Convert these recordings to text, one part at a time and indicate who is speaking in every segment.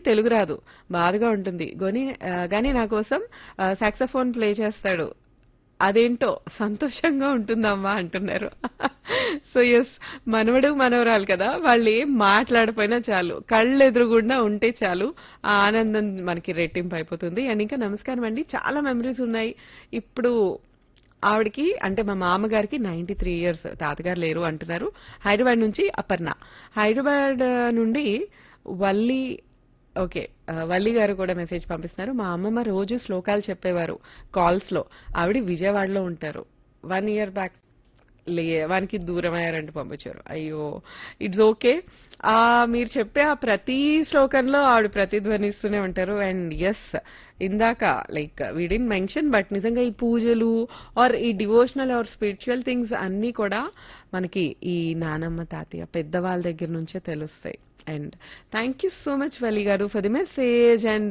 Speaker 1: తెలుగు రాదు బాధగా ఉంటుంది గోని ఆ, గానీ నా కోసం సాక్సఫోన్ ప్లే చేస్తాడు అదేంటో సంతోషంగా ఉంటుందమ్మా అంటున్నారు సో ఎస్ మనవడు మనవరాలు కదా వాళ్ళు ఏం మాట్లాడిపోయినా చాలు కళ్ళు ఎదురుగుండా ఉంటే చాలు ఆ ఆనందం మనకి రెట్టింపు అయిపోతుంది అండ్ ఇంకా నమస్కారం అండి చాలా మెమరీస్ ఉన్నాయి ఇప్పుడు ఆవిడకి అంటే మా మామగారికి నైన్టీ త్రీ ఇయర్స్ తాతగారు లేరు అంటున్నారు హైదరాబాద్ నుంచి అపర్ణ హైదరాబాద్ నుండి వల్లి ఓకే ఆ, వల్లి గారు కూడా మెసేజ్ పంపిస్తున్నారు మా అమ్మమ్మ రోజు శ్లోకాలు చెప్పేవారు కాల్స్ లో ఆవిడ విజయవాడలో ఉంటారు వన్ ఇయర్ బ్యాక్ లే వానికి దూరం అయ్యారంటూ పంపించారు అయ్యో ఇట్స్ ఓకే ఆ మీరు చెప్పే ఆ ప్రతి శ్లోకంలో ఆవిడ ప్రతిధ్వనిస్తూనే ఉంటారు అండ్ ఎస్ ఇందాక లైక్ విడిన్ మెన్షన్ బట్ నిజంగా ఈ పూజలు ఆర్ ఈ డివోషనల్ ఆర్ స్పిరిచువల్ థింగ్స్ అన్నీ కూడా మనకి ఈ నానమ్మ తాతయ్య పెద్దవాళ్ళ దగ్గర నుంచే తెలుస్తాయి and thank you so much Vali garu for the message and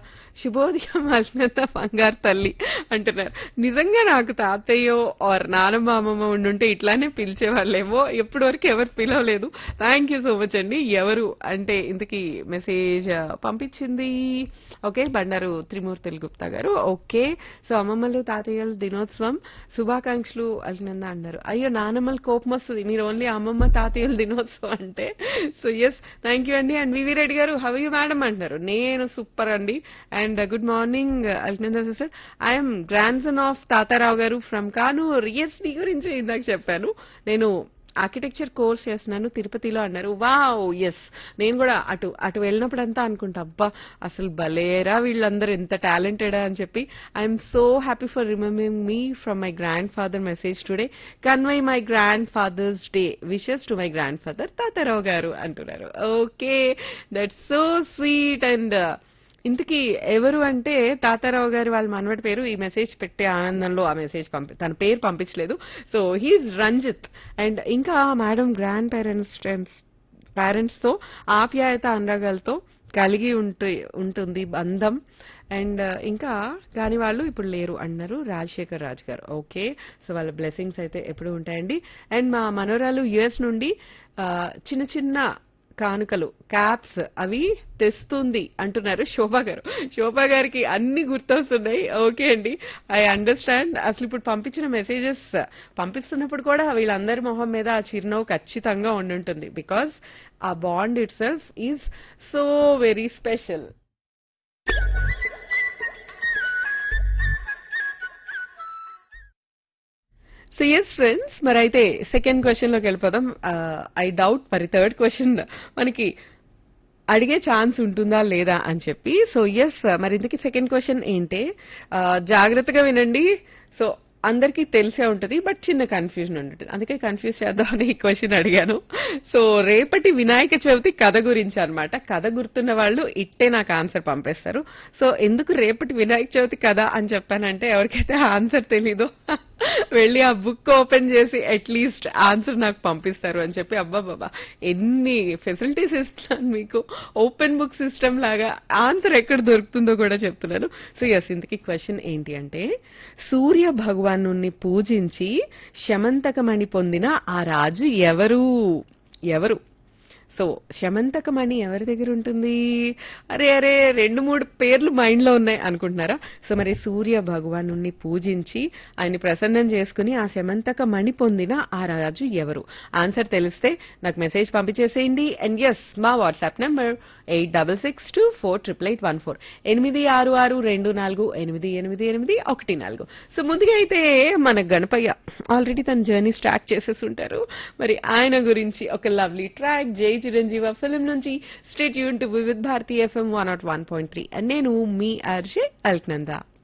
Speaker 1: శుభోదయం అల్నంత బంగారు తల్లి అంటున్నారు నిజంగా నాకు తాతయ్యో ఆర్ నానమ్మ అమ్మమ్మ ఉండుంటే ఇట్లానే పిలిచేవాళ్ళేమో ఎప్పటి వరకు ఎవరు పిలవలేదు థ్యాంక్ యూ సో మచ్ అండి ఎవరు అంటే ఇంతకీ మెసేజ్ పంపించింది ఓకే బండారు త్రిమూర్తులు గుప్తా గారు ఓకే సో అమ్మమ్మలు తాతయ్యలు దినోత్సవం శుభాకాంక్షలు అల్నంద అన్నారు అయ్యో నానమ్మలు కోపం వస్తుంది మీరు ఓన్లీ అమ్మమ్మ తాతయ్యలు దినోత్సవం అంటే సో ఎస్ థ్యాంక్ యూ అండి and VV Reddy garu how you madam అంటున్నారు నేను సూపర్ అండి అండ్ గుడ్ మార్నింగ్ అల్నంద sister I'm grandson of Tatarao garu from Kanur yes మీ గురించి ఇందాక చెప్పాను నేను ఆర్కిటెక్చర్ కోర్స్ చేస్తున్నాను తిరుపతిలో అన్నారు వావ్ ఎస్ నేను కూడా అటు అటు వెళ్ళినప్పుడు అంతా అనుకుంటా అబ్బా అసలు భలేరా వీళ్ళందరూ ఎంత టాలెంటెడ్ అని చెప్పి I'm so happy for remembering me from my grandfather message today convey my grandfather's day wishes to my grandfather Tatarao garu అంటున్నారు okay that's so sweet and ఇంతకీ ఎవరు అంటే తాతారావు గారి వాళ్ళ మనవడి పేరు ఈ మెసేజ్ పెట్టే ఆనందంలో ఆ మెసేజ్ పంపి తన పేరు పంపించలేదు సో హీఈస్ రంజిత్ అండ్ ఇంకా మేడం గ్రాండ్ పేరెంట్స్ పేరెంట్స్ తో ఆప్యాయత అనురాగాలతో కలిగి ఉంటు ఉంటుంది బంధం అండ్ ఇంకా కాని వాళ్ళు ఇప్పుడు లేరు అన్నారు రాజశేఖర్ రాజ్ గారు ఓకే సో వాళ్ళ బ్లెస్సింగ్స్ అయితే ఎప్పుడు ఉంటాయండి అండ్ మా మనోరాలు యుఎస్ నుండి ఆ, చిన్న చిన్న కానుకలు క్యాప్స్ అవి తెస్తుంది అంటున్నారు శోభా గారు శోభా గారికి అన్ని గుర్తొస్తున్నాయి ఓకే అండి ఐ అండర్స్టాండ్ అసలు ఇప్పుడు పంపించిన మెసేజెస్ పంపిస్తున్నప్పుడు కూడా వీళ్ళందరి మొహం మీద ఆ చిరునవ్వు ఖచ్చితంగా ఉండుంటుంది బికాస్ ఆ bond itself is so very special so yes friends మరి అయితే సెకండ్ క్వశ్చన్ లోకి వెళ్ళిపోదాం ఐ డౌట్ మరి థర్డ్ క్వశ్చన్ మనకి అడిగే ఛాన్స్ ఉంటుందా లేదా అని చెప్పి సో ఎస్ మరి ఇంతకీ సెకండ్ క్వశ్చన్ ఏంటి ఆ, జాగ్రత్తగా వినండి సో అందరికీ తెలిసే ఉంటది బట్ చిన్న కన్ఫ్యూజన్ ఉంటుంది అందుకే కన్ఫ్యూజ్ చేద్దామని ఈ క్వశ్చన్ అడిగాను సో రేపటి వినాయక చవితి కథ గురించి అన్నమాట కథ గుర్తున్న వాళ్ళు ఇట్టే నాకు ఆన్సర్ పంపేస్తారు సో ఎందుకు రేపటి వినాయక చవితి కథ అని చెప్పానంటే ఎవరికైతే ఆన్సర్ తెలీదో వెళ్ళి ఆ బుక్ ఓపెన్ చేసి అట్లీస్ట్ ఆన్సర్ నాకు పంపిస్తారు అని చెప్పి అబ్బా బాబా ఎన్ని ఫెసిలిటీస్ ఇస్తున్నాను మీకు ఓపెన్ బుక్ సిస్టమ్ లాగా ఆన్సర్ ఎక్కడ దొరుకుతుందో కూడా చెప్తున్నాను సో ఎస్ ఇంతకీ క్వశ్చన్ ఏంటి అంటే సూర్య భగవాను పూజించి శమంతకమణి పొందిన ఆ రాజు ఎవరు ఎవరు సో శమంతకమణి ఎవరి దగ్గర ఉంటుంది అరే అరే రెండు మూడు పేర్లు మైండ్ లో ఉన్నాయి అనుకుంటున్నారా సో మరి సూర్య భగవాను పూజించి ఆయన్ని ప్రసన్నం చేసుకుని ఆ శమంతక మణి పొందిన ఆ రాజు ఎవరు ఆన్సర్ తెలిస్తే నాకు మెసేజ్ పంపించేసేయండి అండ్ ఎస్ మా WhatsApp number eight double six two four triple eight one four ఎనిమిది ఆరు ఆరు రెండు నాలుగు ఎనిమిది ఎనిమిది ఎనిమిది ఒకటి నాలుగు సో ముందుగా అయితే మన గణపయ్య ఆల్రెడీ తన జర్నీ స్టార్ట్ చేసేసి ఉంటారు మరి ఆయన గురించి ఒక లవ్లీ ట్రాక్ జై చిరంజీవ ఫిలిం నుంచి స్టేట్ యూన్ to Vividh Bharati FM one naught one point three నేను మీ ఆర్జే అల్క్నందా